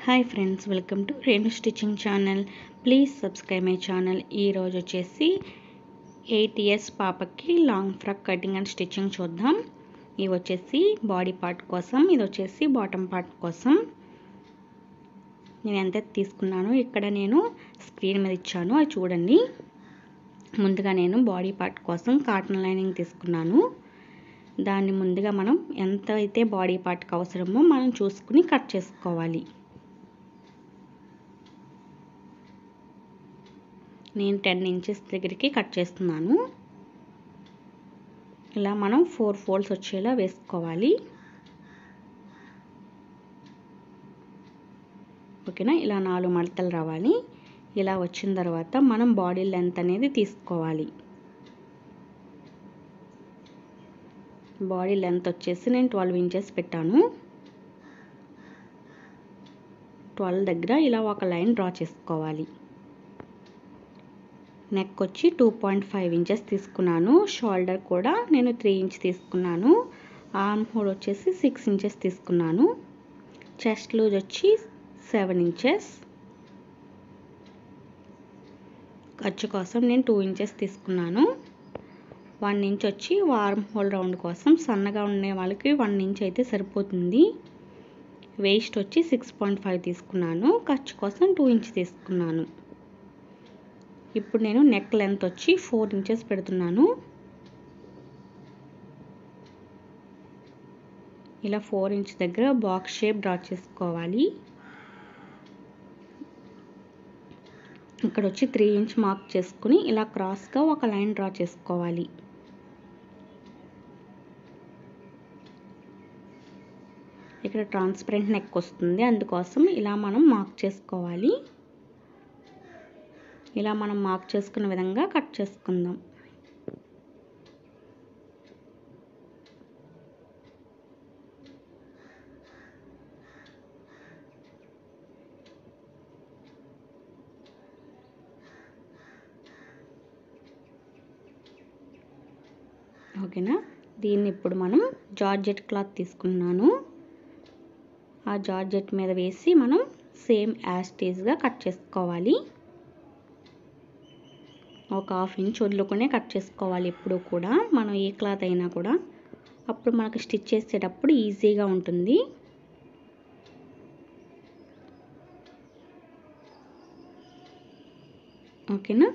hi friends welcome to Renu stitching channel please subscribe my channel ఈరోజు వచ్చేసి eight years పాపకి long frock cutting and stitching చూద్దాం ఇవి వచ్చేసి బాడీ పార్ట్ కోసం ఇది వచ్చేసి బాటమ్ పార్ట్ కోసం నేను ఎంత తీసుకున్నాను ఇక్కడ నేను స్క్రీన్ మీద ఇచ్చాను అది చూడండి ముందుగా నేను బాడీ పార్ట్ కోసం కాటన్ లైనింగ్ తీసుకున్నాను దాన్ని ముందుగా మనం ఎంత అయితే బాడీ పార్ట్కి అవసరమో మనం చూసుకుని కట్ చేసుకోవాలి నేను టెన్ ఇంచెస్ దగ్గరికి కట్ చేస్తున్నాను ఇలా మనం ఫోర్ ఫోల్డ్స్ వచ్చేలా వేసుకోవాలి ఓకేనా ఇలా నాలుగు మడతలు రావాలి ఇలా వచ్చిన తర్వాత మనం బాడీ లెంత్ అనేది తీసుకోవాలి బాడీ లెంత్ వచ్చేసి నేను ట్వెల్వ్ ఇంచెస్ పెట్టాను ట్వెల్వ్ దగ్గర ఇలా ఒక లైన్ డ్రా చేసుకోవాలి నెక్ వచ్చి టూ పాయింట్ ఫైవ్ ఇంచెస్ తీసుకున్నాను షోల్డర్ కూడా నేను త్రీ ఇంచ్ తీసుకున్నాను ఆర్మ్ హోల్ వచ్చేసి సిక్స్ ఇంచెస్ తీసుకున్నాను చెస్ట్ లూజ్ వచ్చి సెవెన్ ఇంచెస్ ఖర్చు కోసం నేను టూ ఇంచెస్ తీసుకున్నాను వన్ ఇంచ్ వచ్చి వార్మ్ హోల్ రౌండ్ కోసం సన్నగా ఉండే వాళ్ళకి వన్ ఇంచ్ అయితే సరిపోతుంది వేస్ట్ వచ్చి సిక్స్ పాయింట్ ఫైవ్ తీసుకున్నాను ఖర్చు కోసం టూ ఇంచ్ తీసుకున్నాను ఇప్పుడు నేను నెక్ లెంత్ వచ్చి ఫోర్ ఇంచెస్ పెడుతున్నాను ఇలా ఫోర్ ఇంచ్ దగ్గర బాక్స్ షేప్ డ్రా చేసుకోవాలి ఇక్కడ వచ్చి త్రీ ఇంచ్ మార్క్ చేసుకుని ఇలా క్రాస్గా ఒక లైన్ డ్రా చేసుకోవాలి ఇక్కడ ట్రాన్స్పరెంట్ నెక్ వస్తుంది అందుకోసం ఇలా మనం మార్క్ చేసుకోవాలి ఇలా మనం మార్క్ చేసుకున్న విధంగా కట్ చేసుకుందాం ఓకేనా దీన్ని ఇప్పుడు మనం జార్జెట్ క్లాత్ తీసుకున్నాను ఆ జార్జెట్ మీద వేసి మనం సేమ్ యాస్టీజ్గా కట్ చేసుకోవాలి ఒక హాఫ్ ఇంచ్ వదులుకునే కట్ చేసుకోవాలి ఎప్పుడు కూడా మనం ఏ క్లాత్ అయినా కూడా అప్పుడు మనకు స్టిచ్ చేసేటప్పుడు ఈజీగా ఉంటుంది ఓకేనా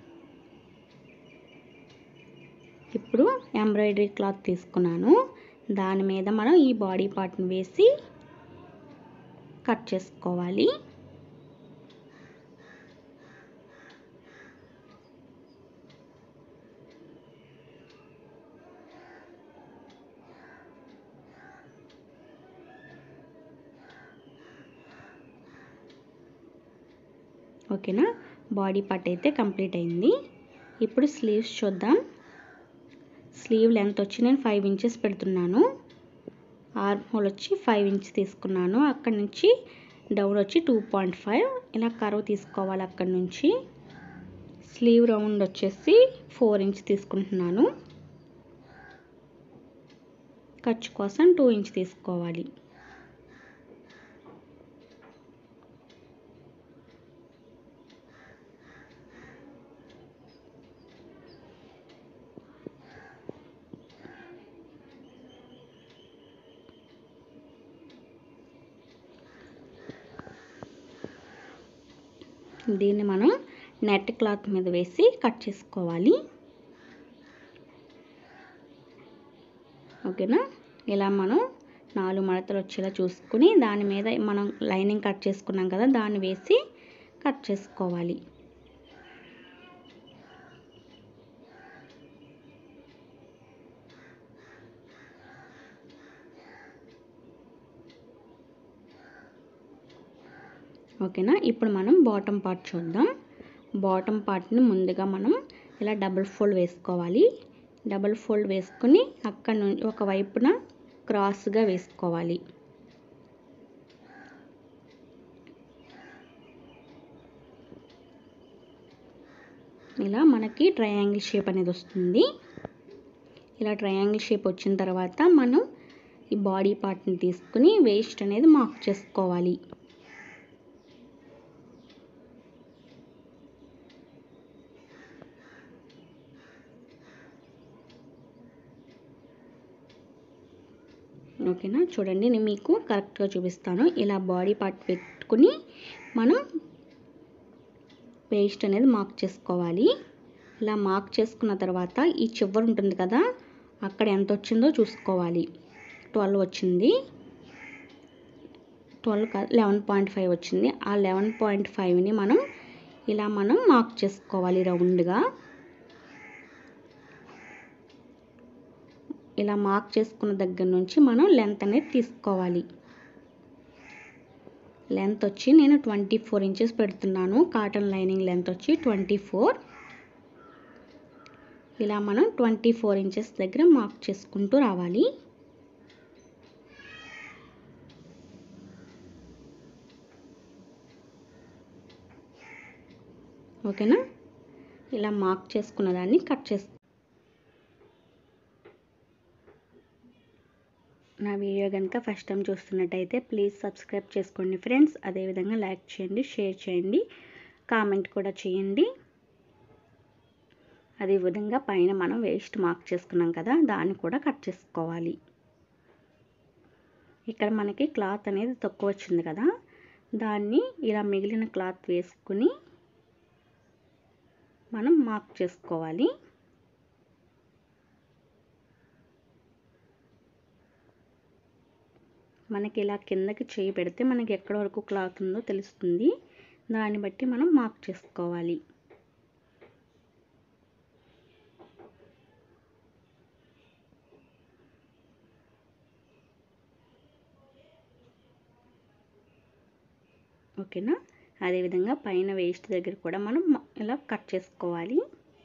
ఇప్పుడు ఎంబ్రాయిడరీ క్లాత్ తీసుకున్నాను దాని మీద మనం ఈ బాడీ పార్ట్ని వేసి కట్ చేసుకోవాలి ఓకేనా బాడీ పార్ట్ అయితే కంప్లీట్ అయింది ఇప్పుడు స్లీవ్స్ చూద్దాం స్లీవ్ లెంత్ వచ్చి నేను ఫైవ్ ఇంచెస్ పెడుతున్నాను ఆర్మ్ హోల్ వచ్చి ఫైవ్ ఇంచ్ తీసుకున్నాను అక్కడి నుంచి డౌన్ వచ్చి టూ పాయింట్ ఫైవ్ ఇలా కర్వ్ తీసుకోవాలి అక్కడి నుంచి స్లీవ్ రౌండ్ వచ్చేసి ఫోర్ ఇంచ్ తీసుకుంటున్నాను ఖర్చు కోసం టూ ఇంచ్ తీసుకోవాలి దీన్ని మనం నెట్ క్లాత్ మీద వేసి కట్ చేసుకోవాలి ఓకేనా ఇలా మనం నాలుగు మడతలు వచ్చేలా చూసుకుని దాని మీద మనం లైనింగ్ కట్ చేసుకున్నాం కదా దాన్ని వేసి కట్ చేసుకోవాలి ఓకేనా ఇప్పుడు మనం బాటమ్ పార్ట్ చూద్దాం బాటమ్ పార్ట్ని ముందుగా మనం ఇలా డబుల్ ఫోల్డ్ వేసుకోవాలి డబుల్ ఫోల్డ్ వేసుకొని అక్కడ నుంచి ఒక వైపున క్రాస్గా వేసుకోవాలి ఇలా మనకి ట్రయాంగిల్ షేప్ అనేది వస్తుంది ఇలా ట్రయాంగిల్ షేప్ వచ్చిన తర్వాత మనం ఈ బాడీ పార్ట్ని తీసుకుని వేస్ట్ అనేది మార్క్ చేసుకోవాలి ఓకేనా చూడండి నేను మీకు కరెక్ట్గా చూపిస్తాను ఇలా బాడీ పార్ట్ పెట్టుకుని మనం పేస్ట్ అనేది మార్క్ చేసుకోవాలి ఇలా మార్క్ చేసుకున్న తర్వాత ఈ చివరి ఉంటుంది కదా అక్కడ ఎంత వచ్చిందో చూసుకోవాలి ట్వెల్వ్ వచ్చింది ట్వెల్వ్ లెవెన్ పాయింట్ ఫైవ్ వచ్చింది ఆ లెవెన్ పాయింట్ ఫైవ్ని మనం ఇలా మనం మార్క్ చేసుకోవాలి రౌండ్గా ఇలా మార్క్ చేసుకున్న దగ్గర నుంచి మనం లెంత్ అనేది తీసుకోవాలి లెంత్ వచ్చి నేను ట్వంటీ ఫోర్ ఇంచెస్ పెడుతున్నాను కాటన్ లైనింగ్ లెంత్ వచ్చి ట్వంటీ ఫోర్ ఇలా మనం ట్వంటీ ఫోర్ ఇంచెస్ దగ్గర మార్క్ చేసుకుంటూ రావాలి ఓకేనా ఇలా మార్క్ చేసుకున్న దాన్ని కట్ చేసు నా వీడియో కనుక ఫస్ట్ టైం చూస్తున్నట్టయితే ప్లీజ్ సబ్స్క్రైబ్ చేసుకోండి ఫ్రెండ్స్ అదేవిధంగా లైక్ చేయండి షేర్ చేయండి కామెంట్ కూడా చేయండి అదే విధంగా పైన మనం వేస్ట్ మార్క్ చేసుకున్నాం కదా దాన్ని కూడా కట్ చేసుకోవాలి ఇక్కడ మనకి క్లాత్ అనేది తక్కువ వచ్చింది కదా దాన్ని ఇలా మిగిలిన క్లాత్ వేసుకుని మనం మార్క్ చేసుకోవాలి మనకి ఇలా కిందకి చేయి పెడితే మనకి ఎక్కడ వరకు క్లాత్ ఉందో తెలుస్తుంది దాన్ని బట్టి మనం మార్క్ చేసుకోవాలి ఓకేనా అదేవిధంగా పైన వేస్ట్ దగ్గర కూడా మనం ఇలా కట్ చేసుకోవాలి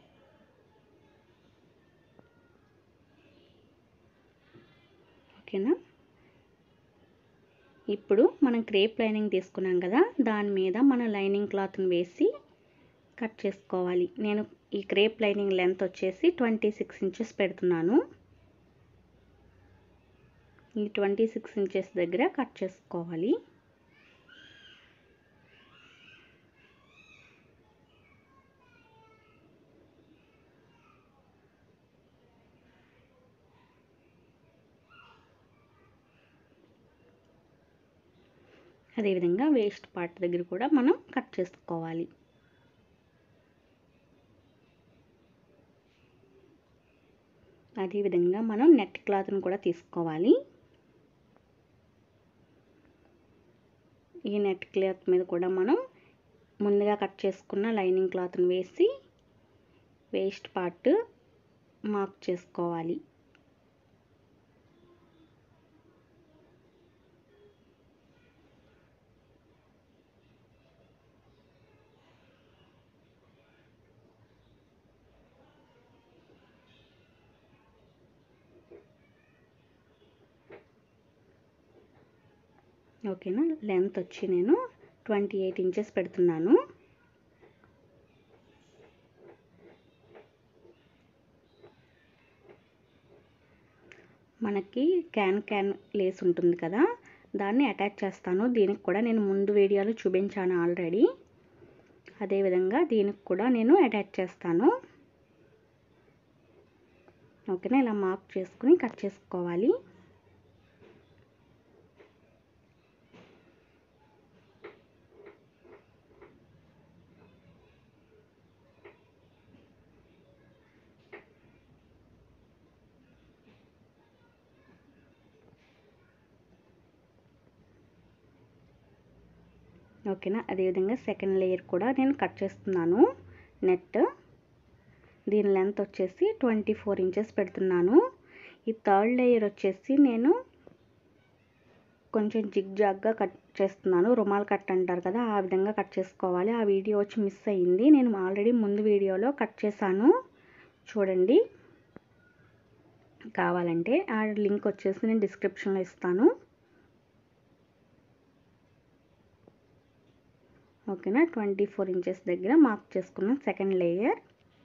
ఓకేనా ఇప్పుడు మనం క్రేప్ లైనింగ్ తీసుకున్నాం కదా దాని మీద మన లైనింగ్ క్లాత్ని వేసి కట్ చేసుకోవాలి నేను ఈ క్రేప్ లైనింగ్ లెంత్ వచ్చేసి ట్వంటీ సిక్స్ ఇంచెస్ పెడుతున్నాను ఈ ట్వంటీ సిక్స్ ఇంచెస్ దగ్గర కట్ చేసుకోవాలి అదేవిధంగా వేస్ట్ పార్ట్ దగ్గర కూడా మనం కట్ చేసుకోవాలి అదేవిధంగా మనం నెట్ క్లాత్ని కూడా తీసుకోవాలి ఈ నెట్ క్లాత్ మీద కూడా మనం ముందుగా కట్ చేసుకున్న లైనింగ్ క్లాత్ని వేసి వేస్ట్ పార్ట్ మార్క్ చేసుకోవాలి ఓకేనా లెంత్ వచ్చి నేను ట్వంటీ ఎయిట్ ఇంచెస్ పెడుతున్నాను మనకి క్యాన్ క్యాన్ లేస్ ఉంటుంది కదా దాన్ని అటాచ్ చేస్తాను దీనికి కూడా నేను ముందు వీడియోలో చూపించాను ఆల్రెడీ అదేవిధంగా దీనికి కూడా నేను అటాచ్ చేస్తాను ఓకేనా ఇలా మార్క్ చేసుకుని కట్ చేసుకోవాలి ఓకేనా అదేవిధంగా సెకండ్ లేయర్ కూడా నేను కట్ చేస్తున్నాను నెట్ దీని లెంత్ వచ్చేసి ట్వంటీ ఫోర్ ఇంచెస్ పెడుతున్నాను ఈ థర్డ్ లేయర్ వచ్చేసి నేను కొంచెం జిగ్ జాగ్గా కట్ చేస్తున్నాను రుమాల్ కట్ అంటారు కదా ఆ విధంగా కట్ చేసుకోవాలి ఆ వీడియో వచ్చి మిస్ అయ్యింది నేను ఆల్రెడీ ముందు వీడియోలో కట్ చేశాను చూడండి కావాలంటే ఆ లింక్ వచ్చేసి నేను డిస్క్రిప్షన్లో ఇస్తాను ఓకేనా ట్వంటీ ఫోర్ ఇంచెస్ దగ్గర మార్క్ చేసుకున్న సెకండ్ లేయర్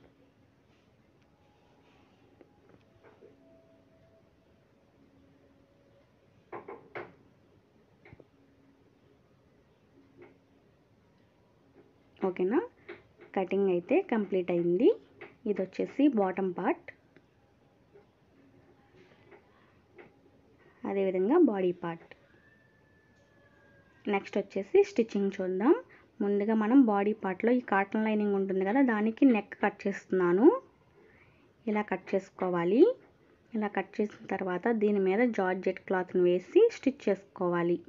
ఓకేనా కటింగ్ అయితే కంప్లీట్ అయింది ఇది వచ్చేసి బాటమ్ పార్ట్ అదేవిధంగా బాడీ పార్ట్ నెక్స్ట్ వచ్చేసి స్టిచ్చింగ్ చూద్దాం ముందుగా మనం బాడీ పార్ట్లో ఈ కాటన్ లైనింగ్ ఉంటుంది కదా దానికి నెక్ కట్ చేస్తున్నాను ఇలా కట్ చేసుకోవాలి ఇలా కట్ చేసిన తర్వాత దీని మీద జార్జెట్ క్లాత్ని వేసి స్టిచ్ చేసుకోవాలి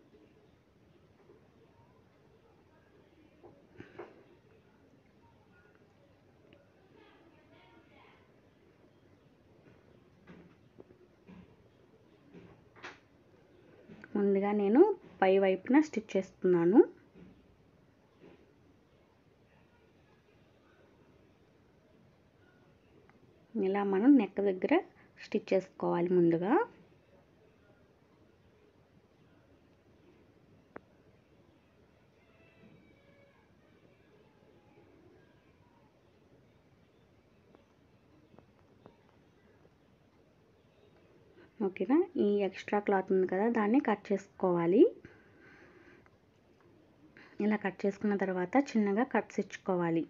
ముందుగా నేను పై వైపున స్టిచ్ చేస్తున్నాను ఇలా మనం నెక్ దగ్గర స్టిచ్ చేసుకోవాలి ముందుగా ఓకేనా ఈ ఎక్స్ట్రా క్లాత్ ఉంది కదా దాన్ని కట్ చేసుకోవాలి ఇలా కట్ చేసుకున్న తర్వాత చిన్నగా కట్స్ ఇచ్చుకోవాలి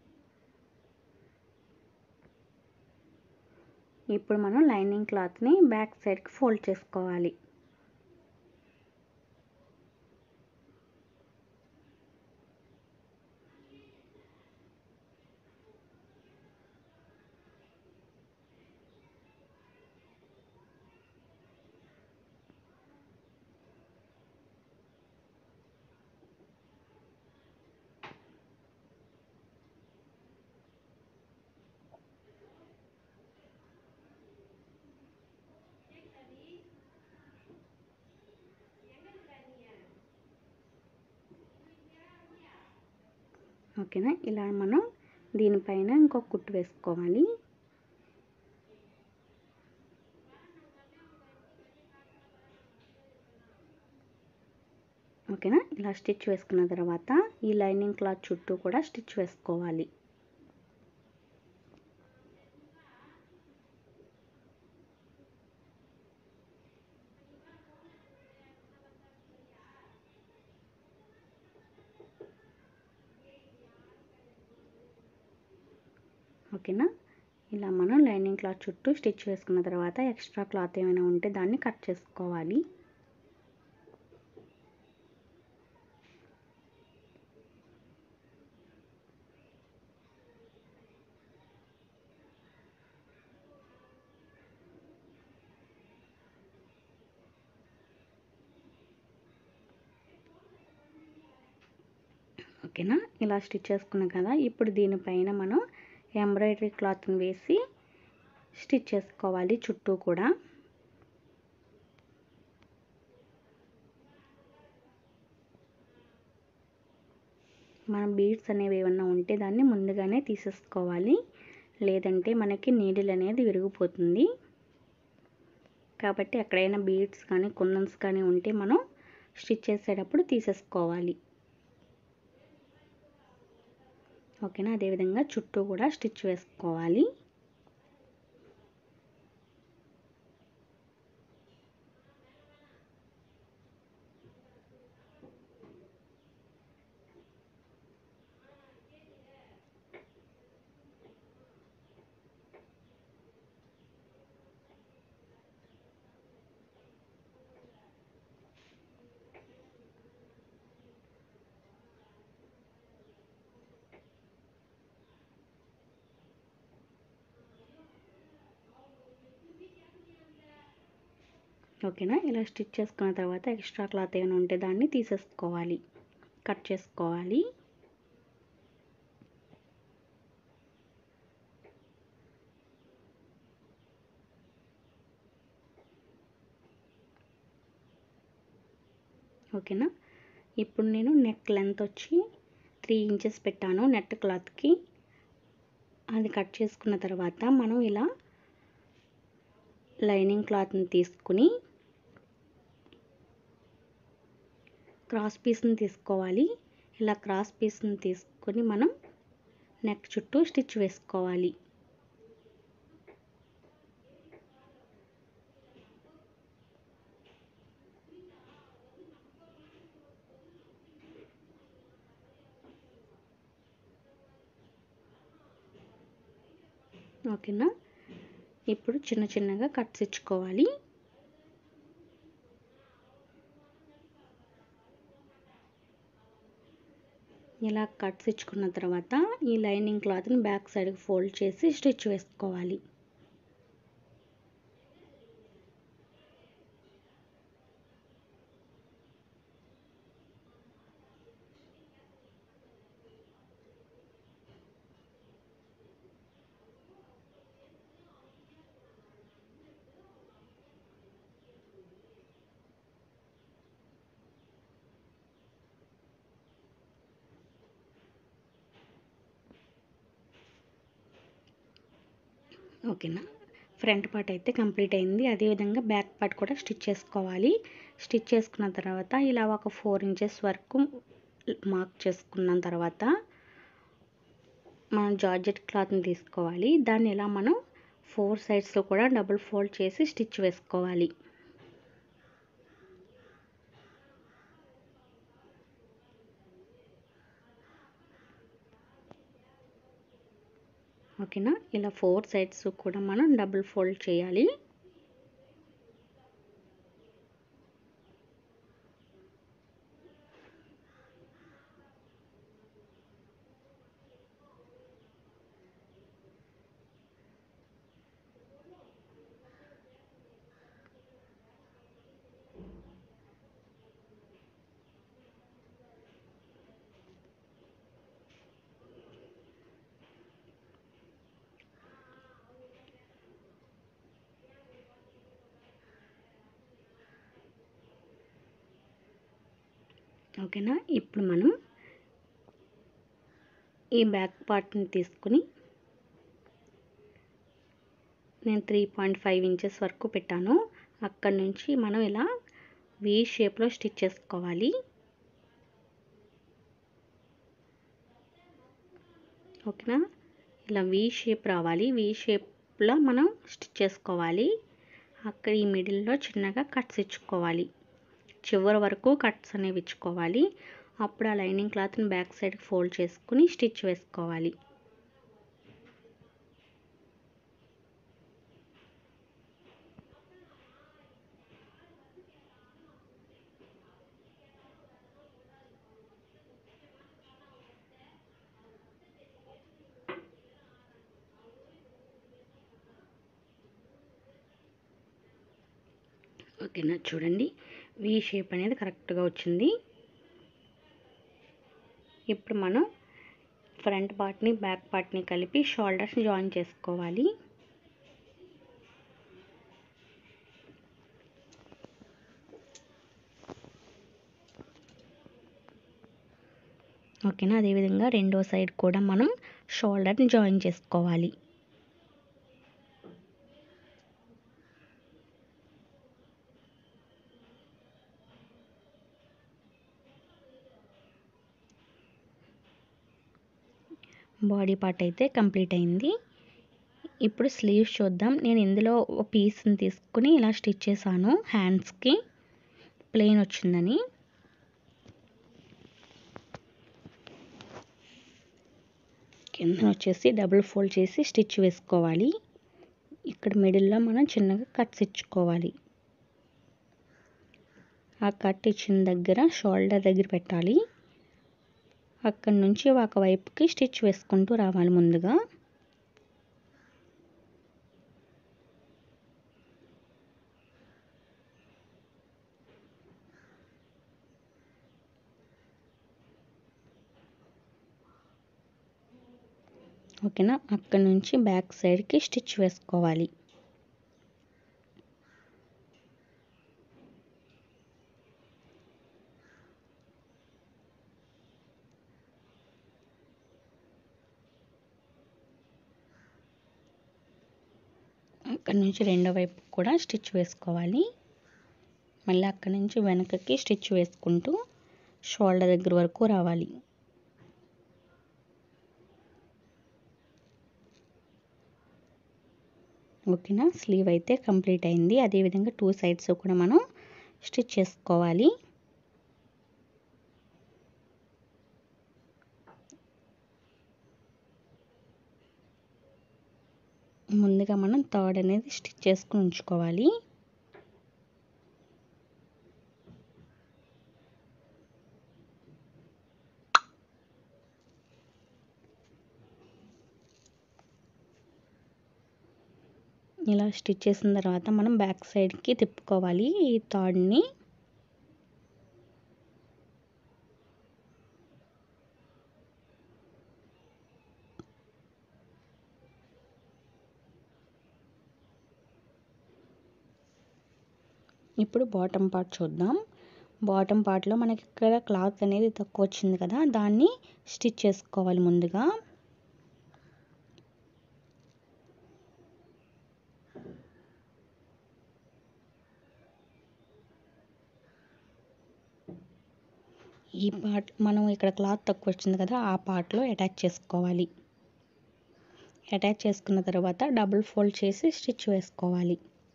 ఇప్పుడు మనం లైనింగ్ క్లాత్ని బ్యాక్ సైడ్కి ఫోల్డ్ చేసుకోవాలి ఓకేనా ఇలా మనం దీనిపైన ఇంకొక కుట్టు వేసుకోవాలి ఓకేనా ఇలా స్టిచ్ వేసుకున్న తర్వాత ఈ లైనింగ్ క్లాత్ చుట్టూ కూడా స్టిచ్ వేసుకోవాలి ఓకేనా ఇలా మనం లైనింగ్ క్లాత్ చుట్టూ స్టిచ్ వేసుకున్న తర్వాత ఎక్స్ట్రా క్లాత్ ఏమైనా ఉంటే దాన్ని కట్ చేసుకోవాలి ఓకేనా ఇలా స్టిచ్ చేసుకున్నాం కదా ఇప్పుడు దీనిపైన మనం ఎంబ్రాయిడరీ క్లాత్ని వేసి స్టిచ్ చేసుకోవాలి చుట్టూ కూడా మనం బీడ్స్ అనేవి ఏమన్నా ఉంటే దాన్ని ముందుగానే తీసేసుకోవాలి లేదంటే మనకి నీడిల్ అనేది విరిగిపోతుంది కాబట్టి ఎక్కడైనా బీడ్స్ కానీ కుందన్స్ కానీ ఉంటే మనం స్టిచ్ చేసేటప్పుడు తీసేసుకోవాలి ఓకేనా అదేవిధంగా చుట్టూ కూడా స్టిచ్ వేసుకోవాలి ఓకేనా ఇలా స్టిచ్ చేసుకున్న తర్వాత ఎక్స్ట్రా క్లాత్ ఏమైనా ఉంటే దాన్ని తీసేసుకోవాలి కట్ చేసుకోవాలి ఓకేనా ఇప్పుడు నేను నెక్ లెంత్ వచ్చి త్రీ ఇంచెస్ పెట్టాను నెట్ క్లాత్కి అది కట్ చేసుకున్న తర్వాత మనం ఇలా లైనింగ్ క్లాత్ని తీసుకుని క్రాస్ పీస్ని తీసుకోవాలి ఇలా క్రాస్ పీస్ని తీసుకొని మనం నెక్ చుట్టూ స్టిచ్ వేసుకోవాలి ఓకేనా ఇప్పుడు చిన్న చిన్నగా కట్స్ ఇచ్చుకోవాలి ఇలా కట్స్ ఇచ్చుకున్న తర్వాత ఈ లైనింగ్ క్లాత్ని బ్యాక్ సైడ్కి ఫోల్డ్ చేసి స్టిచ్ వేసుకోవాలి ఓకేనా ఫ్రంట్ పార్ట్ అయితే కంప్లీట్ అయింది అదేవిధంగా బ్యాక్ పార్ట్ కూడా స్టిచ్ చేసుకోవాలి స్టిచ్ చేసుకున్న తర్వాత ఇలా ఒక ఫోర్ ఇంచెస్ వరకు మార్క్ చేసుకున్న తర్వాత మనం జార్జెట్ క్లాత్ని తీసుకోవాలి దాన్ని ఇలా మనం ఫోర్ సైడ్స్లో కూడా డబుల్ ఫోల్డ్ చేసి స్టిచ్ వేసుకోవాలి ఓకేనా ఇలా ఫోర్ సైడ్స్ కూడా మనం డబుల్ ఫోల్డ్ చేయాలి ఓకేనా ఇప్పుడు మనం ఈ బ్యాక్ పార్ట్ని తీసుకుని నేను త్రీ పాయింట్ ఫైవ్ ఇంచెస్ వరకు పెట్టాను అక్కడ నుంచి మనం ఇలా వీ షేప్లో స్టిచ్ చేసుకోవాలి ఓకేనా ఇలా వీ షేప్ రావాలి వీ షేప్లో మనం స్టిచ్ చేసుకోవాలి అక్కడ ఈ మిడిల్లో చిన్నగా కట్స్ ఇచ్చుకోవాలి చివరి వరకు కట్స్ అనేవి ఇచ్చుకోవాలి అప్పుడు ఆ లైనింగ్ క్లాత్ని బ్యాక్ సైడ్కి ఫోల్డ్ చేసుకుని స్టిచ్ వేసుకోవాలి ఓకేనా చూడండి వి షేప్ అనేది కరెక్ట్గా వచ్చింది ఇప్పుడు మనం ఫ్రంట్ పార్ట్ని బ్యాక్ పార్ట్ని కలిపి షోల్డర్స్ని జాయిన్ చేసుకోవాలి ఓకేనా అదేవిధంగా రెండో సైడ్ కూడా మనం షోల్డర్ని జాయిన్ చేసుకోవాలి బాడీ పార్ట్ అయితే కంప్లీట్ అయింది ఇప్పుడు స్లీవ్స్ చూద్దాం నేను ఇందులో ఒక పీస్ని తీసుకుని ఇలా స్టిచ్ చేశాను హ్యాండ్స్కి ప్లెయిన్ వచ్చిందని కింద వచ్చేసి డబుల్ ఫోల్డ్ చేసి స్టిచ్ వేసుకోవాలి ఇక్కడ మిడిల్లో మనం చిన్నగా కట్స్ ఇచ్చుకోవాలి ఆ కట్ ఇచ్చిన దగ్గర షోల్డర్ దగ్గర పెట్టాలి అక్కడి నుంచి ఒక వైపుకి స్టిచ్ వేసుకుంటూ రావాలి ముందుగా ఓకేనా అక్కడి నుంచి బ్యాక్ సైడ్కి స్టిచ్ వేసుకోవాలి అక్కడి నుంచి రెండో వైపు కూడా స్టిచ్ వేసుకోవాలి మళ్ళీ అక్కడి నుంచి వెనకకి స్టిచ్ వేసుకుంటూ షోల్డర్ దగ్గర వరకు రావాలి ఓకేనా స్లీవ్ అయితే కంప్లీట్ అయింది అదేవిధంగా టూ సైడ్స్ కూడా మనం స్టిచ్ చేసుకోవాలి ముందుగా మనం థర్డ్ అనేది స్టిచ్ చేసుకుని ఉంచుకోవాలి ఇలా స్టిచ్ చేసిన తర్వాత మనం బ్యాక్ సైడ్కి తిప్పుకోవాలి ఈ థాడ్ని ఇప్పుడు బాటమ్ పార్ట్ చూద్దాం బాటమ్ పార్ట్లో మనకి ఇక్కడ క్లాత్ అనేది తక్కువ వచ్చింది కదా దాన్ని స్టిచ్ చేసుకోవాలి ముందుగా ఈ పార్ట్ మనం ఇక్కడ క్లాత్ తక్కువ వచ్చింది కదా ఆ పార్ట్లో అటాచ్ చేసుకోవాలి అటాచ్ చేసుకున్న తర్వాత డబుల్ ఫోల్డ్ చేసి స్టిచ్ వేసుకోవాలి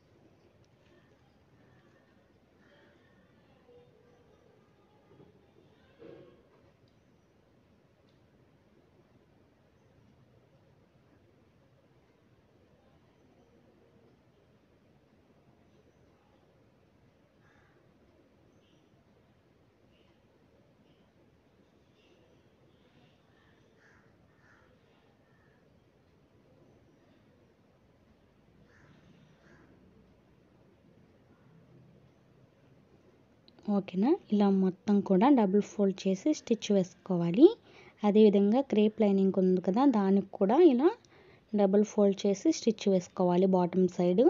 ఓకేనా ఇలా మొత్తం కూడా డబుల్ ఫోల్డ్ చేసి స్టిచ్ వేసుకోవాలి అదేవిధంగా క్రేప్ లైనింగ్ ఉంది కదా దానికి కూడా ఇలా డబుల్ ఫోల్డ్ చేసి స్టిచ్ వేసుకోవాలి బాటమ్ సైడ్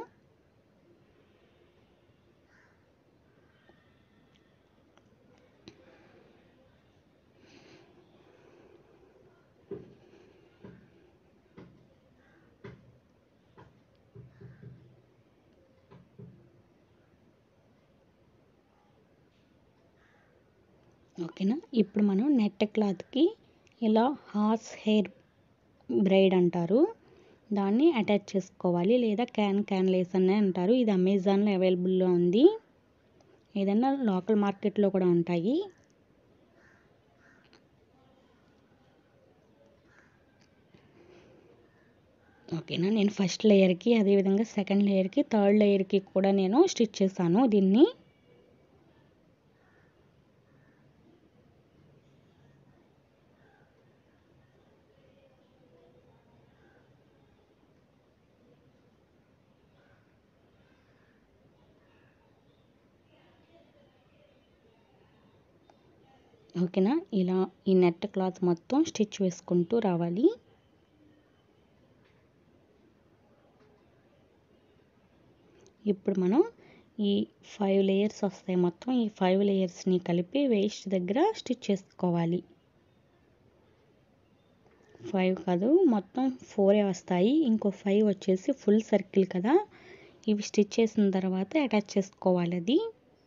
ఓకేనా ఇప్పుడు మనం నెట్ క్లాత్కి ఇలా హార్స్ హెయిర్ బ్రైడ్ అంటారు దాన్ని అటాచ్ చేసుకోవాలి లేదా క్యాన్ క్యాన్ లేస్ అని అంటారు ఇది అమెజాన్లో అవైలబుల్లో ఉంది ఏదైనా లోకల్ మార్కెట్లో కూడా ఉంటాయి ఓకేనా నేను ఫస్ట్ లేయర్కి అదేవిధంగా సెకండ్ లేయర్కి థర్డ్ లేయర్కి కూడా నేను స్టిచ్ చేశాను దీన్ని ఓకేనా ఇలా ఈ నెట్ క్లాత్ మొత్తం స్టిచ్ వేసుకుంటూ రావాలి ఇప్పుడు మనం ఈ ఫైవ్ లేయర్స్ వస్తాయి మొత్తం ఈ ఫైవ్ లేయర్స్ని కలిపి వేస్ట్ దగ్గర స్టిచ్ చేసుకోవాలి ఫైవ్ కాదు మొత్తం ఫోరే వస్తాయి ఇంకో ఫైవ్ వచ్చేసి ఫుల్ సర్కిల్ కదా ఇవి స్టిచ్ చేసిన తర్వాత అటాచ్ చేసుకోవాలి అది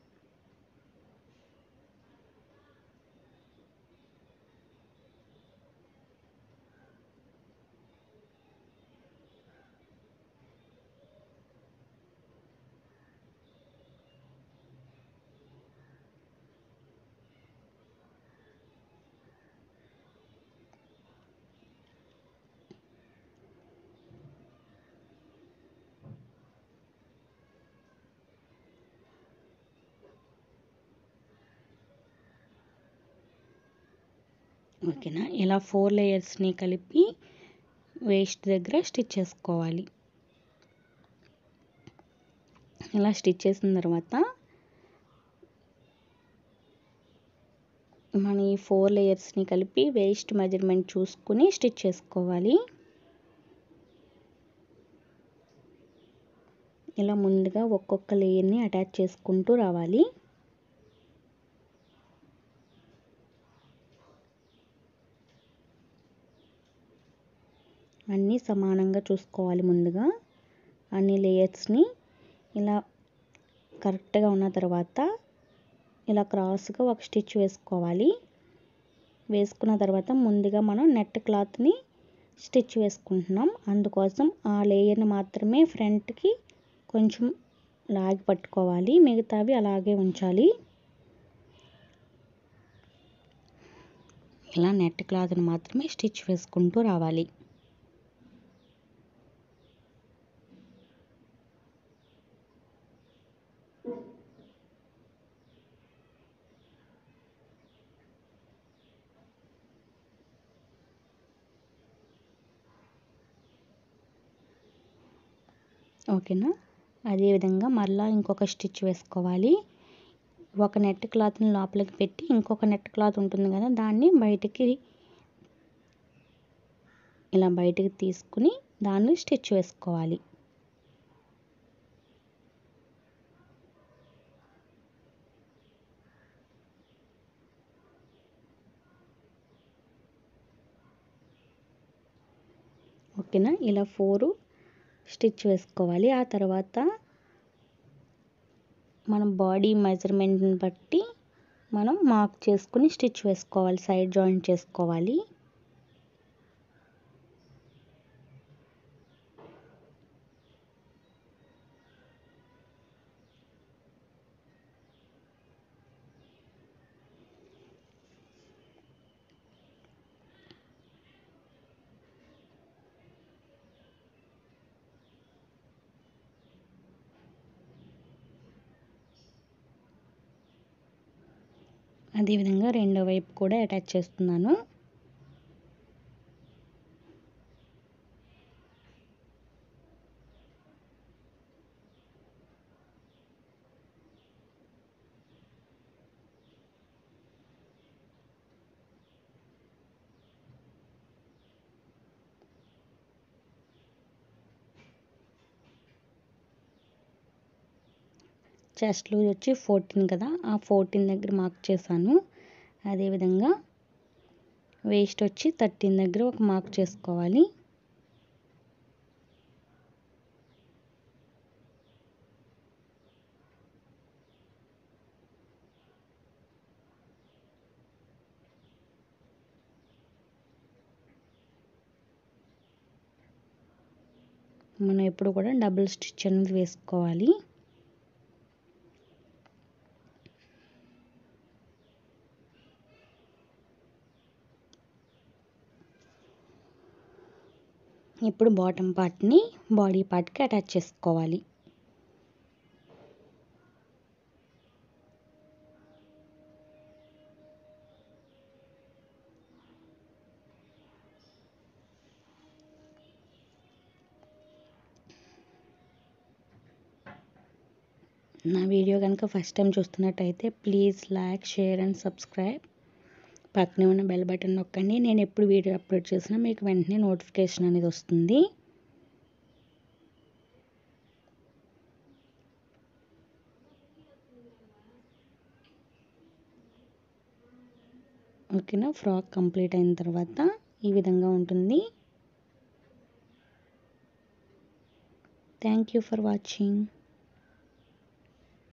ఓకేనా ఇలా ఫోర్ లేయర్స్ని కలిపి వేస్ట్ దగ్గర స్టిచ్ చేసుకోవాలి ఇలా స్టిచ్ చేసిన తర్వాత మన ఈ ఫోర్ లేయర్స్ని కలిపి వేస్ట్ మెజర్మెంట్ చూసుకుని స్టిచ్ చేసుకోవాలి ఇలా ముందుగా ఒక్కొక్క లేయర్ని అటాచ్ చేసుకుంటూ రావాలి అన్నీ సమానంగా చూసుకోవాలి ముందుగా అన్ని లేయర్స్ని ఇలా కరెక్ట్గా ఉన్న తర్వాత ఇలా క్రాస్గా ఒక స్టిచ్ వేసుకోవాలి వేసుకున్న తర్వాత ముందుగా మనం నెట్ క్లాత్ని స్టిచ్ వేసుకుంటున్నాం అందుకోసం ఆ లేయర్ని మాత్రమే ఫ్రంట్కి కొంచెం లాగి పట్టుకోవాలి మిగతావి అలాగే ఉంచాలి ఇలా నెట్ క్లాత్ని మాత్రమే స్టిచ్ వేసుకుంటూ రావాలి ఓకేనా అదేవిధంగా మళ్ళీ ఇంకొక స్టిచ్ వేసుకోవాలి ఒక నెట్ క్లాత్ని లోపలికి పెట్టి ఇంకొక నెట్ క్లాత్ ఉంటుంది కదా దాన్ని బయటికి ఇలా బయటికి తీసుకుని దాన్ని స్టిచ్ వేసుకోవాలి ఓకేనా ఇలా ఫోరు స్టిచ్ వేసుకోవాలి ఆ తర్వాత మనం బాడీ మెజర్మెంట్ని బట్టి మనం మార్క్ చేసుకుని స్టిచ్ వేసుకోవాలి సైడ్ జాయింట్ చేసుకోవాలి అదేవిధంగా రెండో వైపు కూడా అటాచ్ చేస్తున్నాను చెస్ట్ లూజ్ వచ్చి ఫోర్టీన్ కదా ఆ ఫోర్టీన్ దగ్గర మార్క్ చేశాను అదేవిధంగా వేస్ట్ వచ్చి థర్టీన్ దగ్గర ఒక మార్క్ చేసుకోవాలి మనం ఎప్పుడు కూడా డబుల్ స్టిచ్ అనేది వేసుకోవాలి ఇప్పుడు బాటమ్ పార్ట్ని బాడీ పార్ట్కి అటాచ్ చేసుకోవాలి నా వీడియో కనుక ఫస్ట్ టైం చూస్తున్నట్టయితే please like share and subscribe పక్కనే ఉన్న బెల్ బటన్ నొక్కండి నేను ఎప్పుడు వీడియో అప్లోడ్ చేసినా మీకు వెంటనే నోటిఫికేషన్ అనేది వస్తుంది ఓకేనా ఫ్రాక్ కంప్లీట్ అయిన తర్వాత ఈ విధంగా ఉంటుంది థ్యాంక్ యూ ఫర్ వాచింగ్